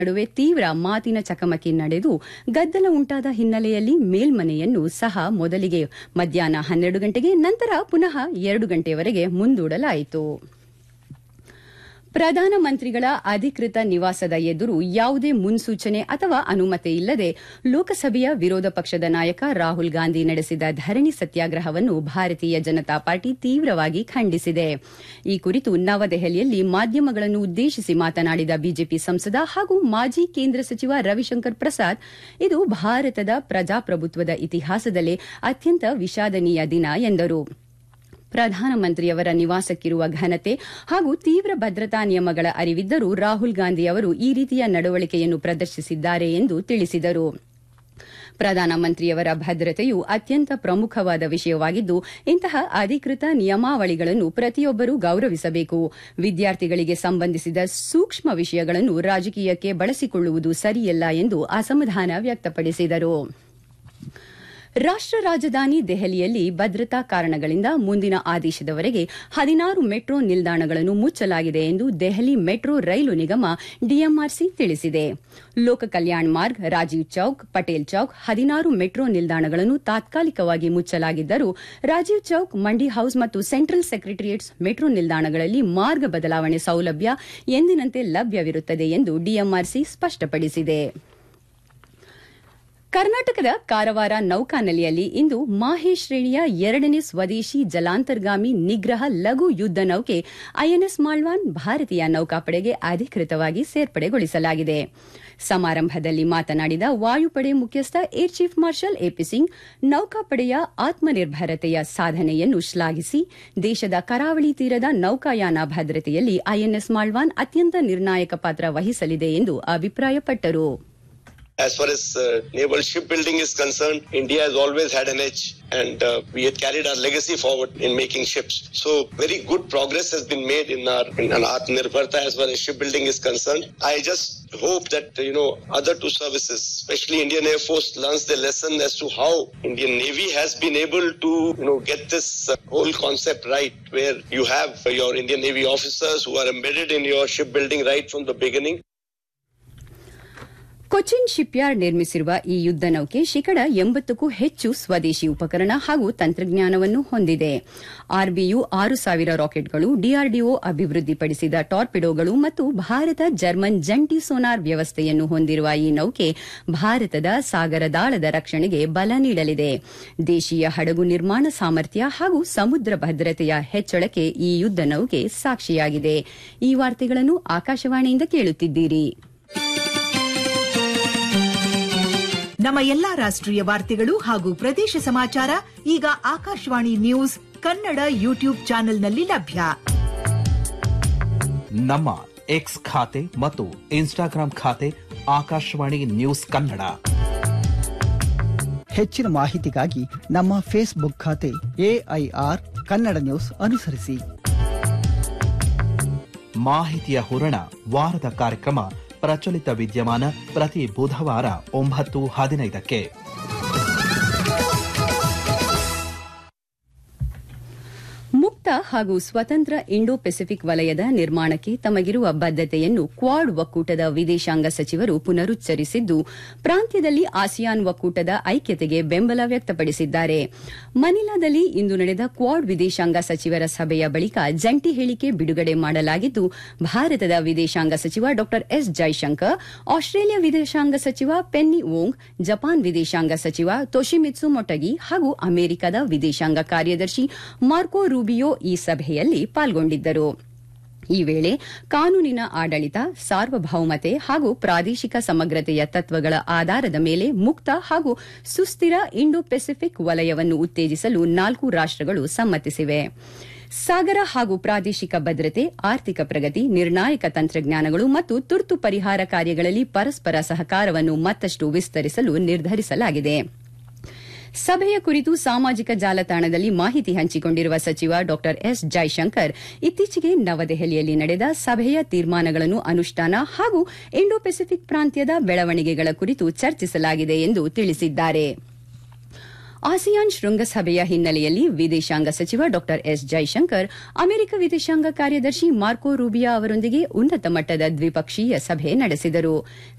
ನಡುವೆ ತೀವ್ರ ಮಾತಿನ ಚಕಮಕಿ ನಡೆದು ಗದ್ದಲ ಉಂಟಾದ ಹಿನ್ನೆಲೆಯಲ್ಲಿ ಮೇಲ್ಮನೆಯನ್ನು ಸಹ ಮೊದಲಿಗೆ ಮಧ್ಯಾಹ್ನ ಹನ್ನೆರಡು ಗಂಟೆಗೆ ನಂತರ ಪುನಃ ಎರಡು ಗಂಟೆಯವರೆಗೆ ಮುಂದೂಡಲಾಯಿತು ಪ್ರಧಾನಮಂತ್ರಿಗಳ ಅಧಿಕೃತ ನಿವಾಸದ ಎದುರು ಯಾವುದೇ ಮುನ್ಸೂಚನೆ ಅಥವಾ ಅನುಮತಿ ಇಲ್ಲದೆ ಲೋಕಸಭೆಯ ವಿರೋಧ ಪಕ್ಷದ ನಾಯಕ ರಾಹುಲ್ ಗಾಂಧಿ ನಡೆಸಿದ ಧರಣಿ ಸತ್ಯಾಗ್ರಹವನ್ನು ಭಾರತೀಯ ಜನತಾ ಪಾರ್ಟಿ ತೀವ್ರವಾಗಿ ಖಂಡಿಸಿದೆ ಈ ಕುರಿತು ನವದೆಹಲಿಯಲ್ಲಿ ಮಾಧ್ಯಮಗಳನ್ನು ಉದ್ದೇಶಿಸಿ ಮಾತನಾಡಿದ ಬಿಜೆಪಿ ಸಂಸದ ಹಾಗೂ ಮಾಜಿ ಕೇಂದ್ರ ಸಚಿವ ರವಿಶಂಕರ್ ಪ್ರಸಾದ್ ಇದು ಭಾರತದ ಪ್ರಜಾಪ್ರಭುತ್ವದ ಇತಿಹಾಸದಲ್ಲೇ ಅತ್ಯಂತ ವಿಷಾದನೀಯ ದಿನ ಎಂದರು ಪ್ರಧಾನಮಂತ್ರಿಯವರ ನಿವಾಸಕ್ಕಿರುವ ಘನತೆ ಹಾಗೂ ತೀವ್ರ ಭದ್ರತಾ ನಿಯಮಗಳ ಅರಿವಿದ್ದರೂ ರಾಹುಲ್ ಗಾಂಧಿ ಅವರು ಈ ರೀತಿಯ ನಡವಳಿಕೆಯನ್ನು ಪ್ರದರ್ಶಿಸಿದ್ದಾರೆ ಎಂದು ತಿಳಿಸಿದರು ಪ್ರಧಾನಮಂತ್ರಿಯವರ ಭದ್ರತೆಯು ಅತ್ಯಂತ ಪ್ರಮುಖವಾದ ವಿಷಯವಾಗಿದ್ದು ಇಂತಹ ಅಧಿಕೃತ ನಿಯಮಾವಳಿಗಳನ್ನು ಪ್ರತಿಯೊಬ್ಬರೂ ಗೌರವಿಸಬೇಕು ವಿದ್ಯಾರ್ಥಿಗಳಿಗೆ ಸಂಬಂಧಿಸಿದ ಸೂಕ್ಷ್ಮ ವಿಷಯಗಳನ್ನು ರಾಜಕೀಯಕ್ಕೆ ಬಳಸಿಕೊಳ್ಳುವುದು ಸರಿಯಲ್ಲ ಎಂದು ಅಸಮಾಧಾನ ವ್ಯಕ್ತಪಡಿಸಿದರು ರಾಷ್ಟ ರಾಜಧಾನಿ ದೆಹಲಿಯಲ್ಲಿ ಭದ್ರತಾ ಕಾರಣಗಳಿಂದ ಮುಂದಿನ ಆದೇಶದವರೆಗೆ ಹದಿನಾರು ಮೆಟ್ರೋ ನಿಲ್ದಾಣಗಳನ್ನು ಮುಚ್ಚಲಾಗಿದೆ ಎಂದು ದೆಹಲಿ ಮೆಟ್ರೋ ರೈಲು ನಿಗಮ ಡಿಎಂಆರ್ಸಿ ತಿಳಿಸಿದೆ ಲೋಕ ಕಲ್ಯಾಣ್ ಮಾರ್ಗ್ ರಾಜೀವ್ ಚೌಕ್ ಪಟೇಲ್ ಚೌಕ್ ಹದಿನಾರು ಮೆಟ್ರೋ ನಿಲ್ದಾಣಗಳನ್ನು ತಾತ್ಕಾಲಿಕವಾಗಿ ಮುಚ್ಚಲಾಗಿದ್ದರೂ ರಾಜೀವ್ ಚೌಕ್ ಮಂಡಿ ಹೌಸ್ ಮತ್ತು ಸೆಂಟ್ರಲ್ ಸೆಕ್ರೆಟರಿಯೇಟ್ಸ್ ಮೆಟ್ರೋ ನಿಲ್ದಾಣಗಳಲ್ಲಿ ಮಾರ್ಗ ಬದಲಾವಣೆ ಸೌಲಭ್ಯ ಎಂದಿನಂತೆ ಲಭ್ಯವಿರುತ್ತದೆ ಎಂದು ಡಿಎಂಆರ್ಸಿ ಸ್ಪಷ್ಟಪಡಿಸಿದೆ ಕರ್ನಾಟಕದ ಕಾರವಾರ ನೌಕಾನೆಲೆಯಲ್ಲಿ ಇಂದು ಮಾಹೆ ಶ್ರೇಣಿಯ ಎರಡನೇ ಸ್ವದೇಶಿ ಜಲಾಂತರ್ಗಾಮಿ ನಿಗ್ರಹ ಲಘು ಯುದ್ದ ನೌಕೆ ಐಎನ್ಎಸ್ ಮಾಳ್ವಾನ್ ಭಾರತೀಯ ನೌಕಾಪಡೆಗೆ ಅಧಿಕೃತವಾಗಿ ಸೇರ್ಪಡೆಗೊಳಿಸಲಾಗಿದೆ ಸಮಾರಂಭದಲ್ಲಿ ಮಾತನಾಡಿದ ವಾಯುಪಡೆ ಮುಖ್ಯಸ್ಥ air chief marshal A P Singh ನೌಕಾಪಡೆಯ ಆತ್ಮನಿರ್ಭರತೆಯ ಸಾಧನೆಯನ್ನು ಶ್ಲಾಘಿಸಿ ದೇಶದ ಕರಾವಳಿ ತೀರದ ನೌಕಾಯಾನ ಭದ್ರತೆಯಲ್ಲಿ ಐಎನ್ಎಸ್ ಮಾಳ್ವಾನ್ ಅತ್ಯಂತ ನಿರ್ಣಾಯಕ ಪಾತ್ರ ವಹಿಸಲಿದೆ ಎಂದು ಅಭಿಪ್ರಾಯಪಟ್ಟರು As far as uh, naval shipbuilding is concerned, India has always had an edge and uh, we had carried our legacy forward in making ships. So very good progress has been made in our in our Atmanirbharta as far as shipbuilding is concerned. I just hope that, you know, other two services, especially Indian Air Force learns the lesson as to how Indian Navy has been able to, you know, get this uh, whole concept right where you have your Indian Navy officers who are embedded in your shipbuilding right from the beginning. Cochin shipyard ನಿರ್ಮಿಸಿರುವ ಈ ಯುದ್ದ ನೌಕೆ ಶೇಕಡ ಎಂಬತ್ತಕ್ಕೂ ಹೆಚ್ಚು ಸ್ವದೇಶಿ ಉಪಕರಣ ಹಾಗೂ ತಂತ್ರಜ್ಞಾನವನ್ನು ಹೊಂದಿದೆ ಆರ್ಬಿಯು ಆರು ಸಾವಿರ ರಾಕೆಟ್ಗಳು ಡಿಆರ್ಡಿಒ ಅಭಿವೃದ್ಧಿಪಡಿಸಿದ ಟಾರ್ಪಿಡೋಗಳು ಮತ್ತು ಭಾರತ ಜರ್ಮನ್ ಜಂಟಿ ಸೋನಾರ್ ವ್ಯವಸ್ಥೆಯನ್ನು ಹೊಂದಿರುವ ಈ ನೌಕೆ ಭಾರತದ ಸಾಗರದಾಳದ ರಕ್ಷಣೆಗೆ ಬಲ ನೀಡಲಿದೆ ದೇಶೀಯ ಹಡಗು ನಿರ್ಮಾಣ ಸಾಮರ್ಥ್ಯ ಹಾಗೂ ಸಮುದ್ರ ಭದ್ರತೆಯ ಹೆಚ್ಚಳಕ್ಕೆ ಈ ಯುದ್ದ ನೌಕೆ ಸಾಕ್ಷಿಯಾಗಿದೆ ಈ ವಾರ್ತೆಗಳನ್ನು ಆಕಾಶವಾಣಿಯಿಂದ ಕೇಳುತ್ತಿದ್ದೀರಿ ನಮ್ಮ ಎಲ್ಲಾ ರಾಷ್ಟ್ರೀಯ ವಾರ್ತೆಗಳು ಹಾಗೂ ಪ್ರದೇಶ ಸಮಾಚಾರ ಈಗ ಆಕಾಶವಾಣಿ ನ್ಯೂಸ್ ಕನ್ನಡ ಯೂಟ್ಯೂಬ್ ಚಾನೆಲ್ನಲ್ಲಿ ಲಭ್ಯ ನಮ್ಮ ಎಕ್ಸ್ ಖಾತೆ ಮತ್ತು ಇನ್ಸ್ಟಾಗ್ರಾಂ ಖಾತೆ ಆಕಾಶವಾಣಿ ನ್ಯೂಸ್ ಕನ್ನಡ ಹೆಚ್ಚಿನ ಮಾಹಿತಿಗಾಗಿ ನಮ್ಮ ಫೇಸ್ಬುಕ್ ಖಾತೆ ಎಐಆರ್ ಕನ್ನಡ ನ್ಯೂಸ್ ಅನುಸರಿಸಿ ಮಾಹಿತಿಯ ಹೂರಣ ವಾರದ ಕಾರ್ಯಕ್ರಮ ಪ್ರಚಲಿತ ವಿದ್ಯಮಾನ ಪ್ರತಿ ಬುಧವಾರ ಒಂಬತ್ತು ಹದಿನೈದಕ್ಕೆ ಮುಕ್ತ ಹಾಗೂ ಸ್ವತಂತ್ರ ಇಂಡೋ ಪೆಸಿಫಿಕ್ ವಲಯದ ನಿರ್ಮಾಣಕ್ಕೆ ತಮಗಿರುವ ಬದ್ದತೆಯನ್ನು ಕ್ವಾಡ್ ಒಕ್ಕೂಟದ ವಿದೇಶಾಂಗ ಸಚಿವರು ಪುನರುಚ್ಚರಿಸಿದ್ದು ಪ್ರಾಂತ್ಯದಲ್ಲಿ ಆಸಿಯಾನ್ ಒಕ್ಕೂಟದ ಐಕ್ಯತೆಗೆ ಬೆಂಬಲ ವ್ಯಕ್ತಪಡಿಸಿದ್ದಾರೆ ಮನಿಲಾದಲ್ಲಿ ಇಂದು ನಡೆದ ಕ್ವಾಡ್ ವಿದೇಶಾಂಗ ಸಚಿವರ ಸಭೆಯ ಬಳಿಕ ಜಂಟಿ ಹೇಳಿಕೆ ಬಿಡುಗಡೆ ಮಾಡಲಾಗಿದ್ದು ಭಾರತದ ವಿದೇಶಾಂಗ ಸಚಿವ ಡಾ ಎಸ್ ಜೈಶಂಕರ್ ಆಸ್ಟ್ರೇಲಿಯಾ ವಿದೇಶಾಂಗ ಸಚಿವ ಪೆನ್ನಿ ಓಂಗ್ ಜಪಾನ್ ವಿದೇಶಾಂಗ ಸಚಿವ ತೊಶಿಮಿತ್ಸು ಮೊಟಗಿ ಹಾಗೂ ಅಮೆರಿಕದ ವಿದೇಶಾಂಗ ಕಾರ್ಯದರ್ಶಿ ಮಾರ್ಕೋ ರೂಬಿಯೋ ಈ ಸಭೆಯಲ್ಲಿ ಪಾಲ್ಗೊಂಡಿದ್ದರು ಈ ವೇಳೆ ಕಾನೂನಿನ ಆಡಳಿತ ಸಾರ್ವಭೌಮತೆ ಹಾಗೂ ಪ್ರಾದೇಶಿಕ ಸಮಗ್ರತೆಯ ತತ್ವಗಳ ಆಧಾರದ ಮೇಲೆ ಮುಕ್ತ ಹಾಗೂ ಸುಸ್ಥಿರ ಇಂಡೋ ಪೆಸಿಫಿಕ್ ವಲಯವನ್ನು ಉತ್ತೇಜಿಸಲು ನಾಲ್ಕು ರಾಷ್ಟಗಳು ಸಮ್ಮತಿಸಿವೆ ಸಾಗರ ಹಾಗೂ ಪ್ರಾದೇಶಿಕ ಭದ್ರತೆ ಆರ್ಥಿಕ ಪ್ರಗತಿ ನಿರ್ಣಾಯಕ ತಂತ್ರಜ್ಞಾನಗಳು ಮತ್ತು ತುರ್ತು ಪರಿಹಾರ ಕಾರ್ಯಗಳಲ್ಲಿ ಪರಸ್ಪರ ಸಹಕಾರವನ್ನು ಮತ್ತಷ್ಟು ವಿಸ್ತರಿಸಲು ನಿರ್ಧರಿಸಲಾಗಿದೆ ಸಭೆಯ ಕುರಿತು ಸಾಮಾಜಿಕ ಜಾಲತಾಣದಲ್ಲಿ ಮಾಹಿತಿ ಹಂಚಿಕೊಂಡಿರುವ ಸಚಿವ ಡಾ ಎಸ್ ಜೈಶಂಕರ್ ಇತ್ತೀಚೆಗೆ ನವದೆಹಲಿಯಲ್ಲಿ ನಡೆದ ಸಭೆಯ ತೀರ್ಮಾನಗಳನ್ನು ಅನುಷ್ಠಾನ ಹಾಗೂ ಇಂಡೋ ಪೆಸಿಫಿಕ್ ಪ್ರಾಂತ್ಯದ ಬೆಳವಣಿಗೆಗಳ ಕುರಿತು ಚರ್ಚಿಸಲಾಗಿದೆ ಎಂದು ತಿಳಿಸಿದ್ದಾರೆ ಆಸಿಯಾನ್ ಶೃಂಗಸಭೆಯ ಹಿನ್ನೆಲೆಯಲ್ಲಿ ವಿದೇಶಾಂಗ ಸಚಿವ ಡಾ ಎಸ್ ಜೈಶಂಕರ್ ಅಮೆರಿಕ ವಿದೇಶಾಂಗ ಕಾರ್ಯದರ್ಶಿ ಮಾರ್ಕೋ ರೂಬಿಯಾ ಅವರೊಂದಿಗೆ ಉನ್ನತ ಮಟ್ಟದ ದ್ವಿಪಕ್ಷೀಯ ಸಭೆ ನಡೆಸಿದರು